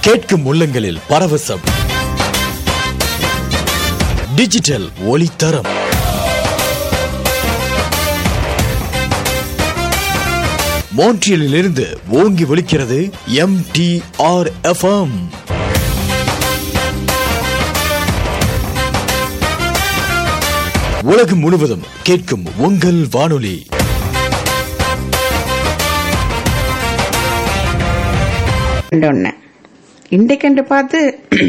கேட்கும் உள்ளங்களில் பரவசம் டிஜிட்டல் ஒளித்தரம் மோன்ட்ரியலிலிருந்து ஓங்கி ஒலிக்கிறது எம் டி ஆர் எஃப்எம் உலகம் முழுவதும் கேட்கும் உங்கள் வானொலி ஒன்று இன்றைக்கென்று பார்த்து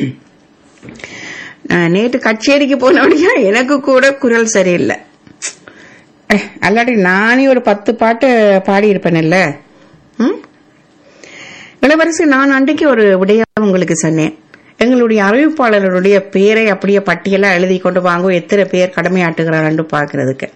நான் நேற்று கச்சேரிக்கு போனபடியா எனக்கு கூட குரல் சரியில்லை அஹ், அல்லாடி நானே ஒரு பத்து பாட்டு பாடியிருப்பேன்ல ம் இளவரசி நான் அன்றைக்கு ஒரு விடயம் உங்களுக்கு சொன்னேன் எங்களுடைய அறிவிப்பாளர்களுடைய பேரை அப்படியே பட்டியலா எழுதி கொண்டு வாங்க எத்தனை பேர் கடமையாட்டுகிறார்கள் பார்க்கறதுக்கு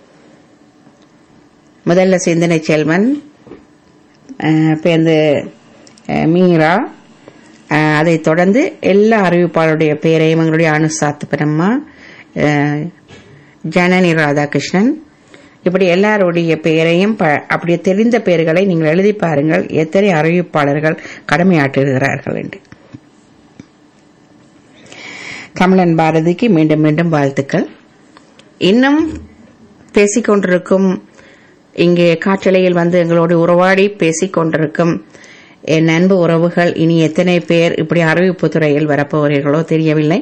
முதல்ல சிந்தனை செல்வன் அஹ், பேருந்து அஹ், மீரா அஹ், அதைத் தொடர்ந்து எல்லா அறிவிப்பாளருடைய பேரையும் எங்களுடைய அனுசாத்து பிரம்மா அஹ், ஜனனி ராதாகிருஷ்ணன் இப்படி எல்லாருடைய பெயரையும் ப- அப்படியே தெரிந்த பெயர்களை நீங்கள் எழுதி பாருங்கள் எத்தனை அறிவிப்பாளர்கள் கடமையாற்றுகிறார்கள் என்று கமலன் பாரதிக்கு மீண்டும் மீண்டும் வாழ்த்துக்கள் இன்னும் பேசிக்கொண்டிருக்கும் இங்கே காற்றலையில் வந்து எங்களோடு உறவாடி பேசிக் கொண்டிருக்கும் என் அன்பு உறவுகள் இனி எத்தனை பேர் இப்படி அறிவிப்பு துறையில் வரப்போகிறீர்களோ தெரியவில்லை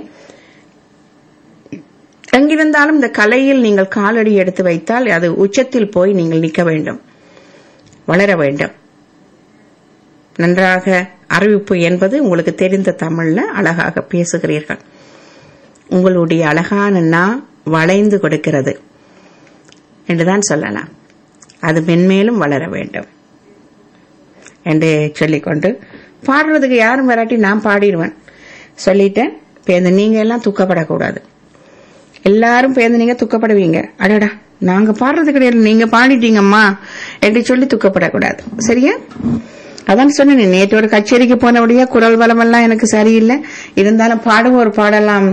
எங்கிருந்தாலும் இந்த கலையில் நீங்கள் காலடி எடுத்து வைத்தால் அது உச்சத்தில் போய் நீங்கள் நிற்க வேண்டும் வளர வேண்டும் நன்றாக அறிவிப்பு என்பது உங்களுக்கு தெரிந்த தமிழ்ல அழகாக பேசுகிறீர்கள் உங்களுடைய அழகான நா வளைந்து கொடுக்கிறது என்றுதான் சொல்லலாம் அது மென்மேலும் வளர வேண்டும் என்று சொல்லிக்கொண்டு பாடுறதுக்கு யாரும் வராட்டி நான் பாடிடுவேன் சொல்லிட்டேன் பேருந்து நீங்க எல்லாம் துக்கப்படக்கூடாது எல்லாரும் பேருந்து நீங்க துக்கப்படுவீங்க அடடா நாங்க பாடுறது கிடையாது நீங்க பாடிட்டீங்கம்மா என்று சொல்லி துக்கப்படக்கூடாது சரியா அதான் சொன்னேன் நேற்று ஒரு கச்சேரிக்கு போனபடியா குரல் வளமெல்லாம் எனக்கு சரியில்லை இருந்தாலும் பாடும் ஒரு பாடலாம்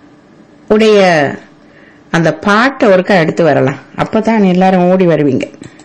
உடைய அந்த பாட்டை ஒருக்கா எடுத்து வரலாம் அப்பதான் எல்லாரும் ஓடி வருவீங்க